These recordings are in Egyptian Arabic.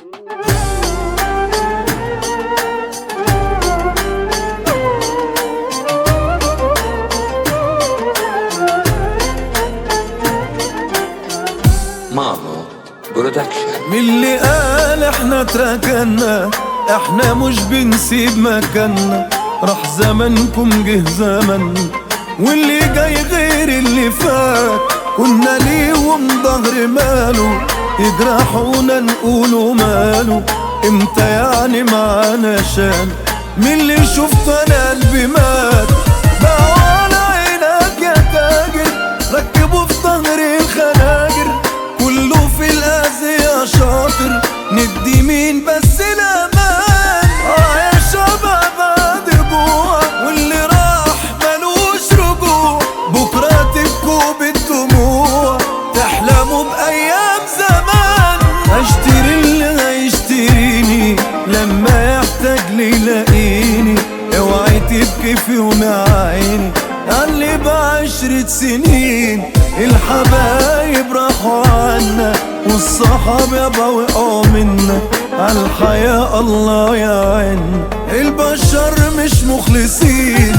مامو برودكشن من اللي قال احنا تركنا احنا مش بنسيب مكاننا راح زمنكم جه زمن واللي جاي غير اللي فات كنا ليهم ظهر ماله يجرحونا نقولوا ماله امتى يعني معانا شان من اللي شفت انا قلبي مات بقى على عينك يا تاجر ركبوا في ظهري الخناجر كله في الأذية شاطر ندي مين بس الأمان اه يا شباب ادبوا واللي راح ملوش رجوع بكرة تبكوا بالدموع تحلموا بأيام زمان اشتري اللي هيشتريني لما يحتاج لي يلاقيني اوعي تبكي في يوم يا عيني اللي بعشرة سنين الحبايب راحوا عنا والصحاب يابا وقعوا منا عالحياة الله يعين البشر مش مخلصين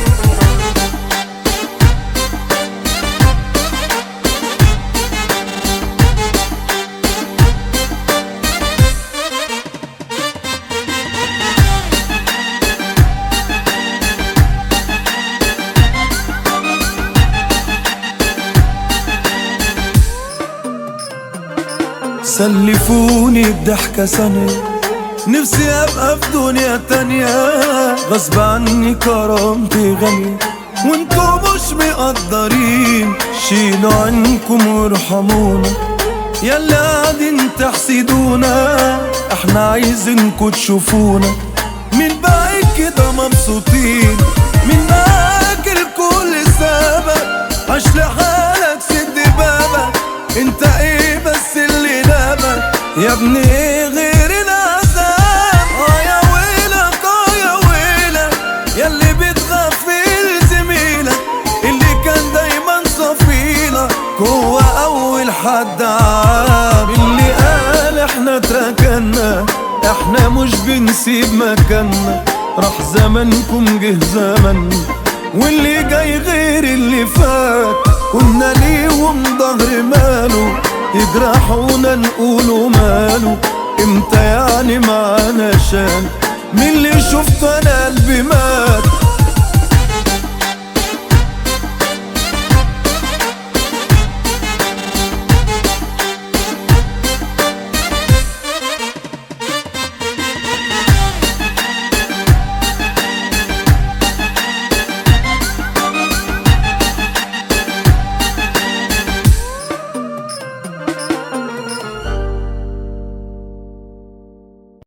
سلفوني الضحكة ثانية نفسي ابقى في دنيا تانية غصب عني كرامتي غالية وانتوا مش مقدرين شيلوا عنكم وارحمونا يلا قاعدين تحسدونا احنا عايزينكوا تشوفونا من بقى كده مبسوطين من معاك الكل سابك عاش لحالك سد بابك انت ايه بس اللي نامك يا ابني ايه غير العذاب اه يا ويلك اه يا ويلك ياللي بتغفل زميلك اللي كان دايما صفيلك هو اول حد عاب اللي قال احنا تركنا احنا مش بنسيب مكاننا راح زمنكم جه زمن واللي جاي غير اللي فات كنا ليهم ظهر ماله يجرحونا نقولوا ماله امتى يعني معانا شان من اللي شفت انا قلبي مات